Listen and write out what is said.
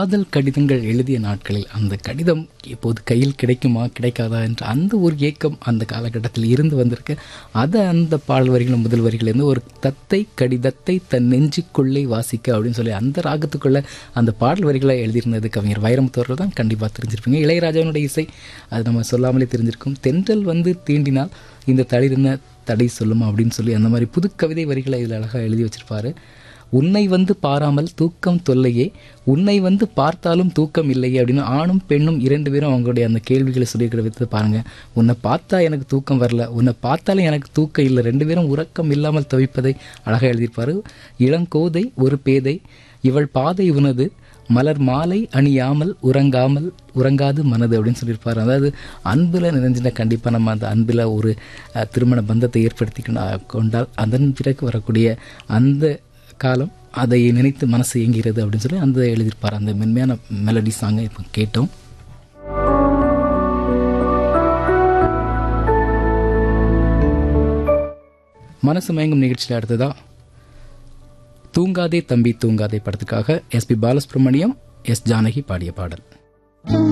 காதல் கடிதங்கள் எழுதிய நாட்களில் அந்த கடிதம் எப்போது கையில் கிடைக்குமா கிடைக்காதா என்ற அந்த ஒரு ஏக்கம் அந்த காலகட்டத்தில் இருந்து வந்திருக்கு அதை அந்த பாடல் வரிகளும் முதல் வரிகளிலிருந்து ஒரு தத்தை கடிதத்தை தன் நெஞ்சுக்குள்ளே வாசிக்க அப்படின்னு சொல்லி அந்த ராகத்துக்குள்ள அந்த பாடல் வரிகளை எழுதியிருந்தது கவிஞர் வைரமுத்தவர்கள் தான் கண்டிப்பாக தெரிஞ்சிருப்பீங்க இளையராஜாவினுடைய இசை அது நம்ம சொல்லாமலே தெரிஞ்சிருக்கும் தென்றல் வந்து தீண்டினால் இந்த தளிரின தடை சொல்லுமா அப்படின்னு சொல்லி அந்த மாதிரி புது கவிதை வரிகளை இதில் அழகாக எழுதி வச்சிருப்பாரு உன்னை வந்து பாராமல் தூக்கம் தொல்லையே உன்னை வந்து பார்த்தாலும் தூக்கம் இல்லையே அப்படின்னு ஆணும் பெண்ணும் இரண்டு பேரும் அவங்களுடைய அந்த கேள்விகளை சொல்லியிருக்கிற விதத்தை பாருங்க உன்னை பார்த்தா எனக்கு தூக்கம் வரல உன்னை பார்த்தாலும் எனக்கு தூக்கம் இல்லை ரெண்டு பேரும் உறக்கம் இல்லாமல் தவிப்பதை அழகாக எழுதியிருப்பாரு இளங்கோதை ஒரு பேதை இவள் பாதை உனது மலர் மாலை அணியாமல் உறங்காமல் உறங்காது மனது அப்படின்னு சொல்லியிருப்பார் அதாவது அன்பில் நிறைஞ்சின கண்டிப்பாக நம்ம அந்த அன்பில் ஒரு அஹ், திருமண பந்தத்தை ஏற்படுத்தி கொண்டால் அதன் பிறகு வரக்கூடிய அந்த காலம் அதை நினைத்து மனசு இயங்கிறது அப்படின்னு சொல்லி அந்த எழுதியிருப்பார் அந்த மென்மையான மெலடி சாங்கை இப்போ கேட்டோம் மனசு மயங்கும் நிகழ்ச்சியில் அடுத்ததா தூங்காதே தம்பி தூங்காதே படத்துக்காக எஸ்பி பாலசுப்ரமணியம் எஸ் ஜானகி பாடிய பாடல்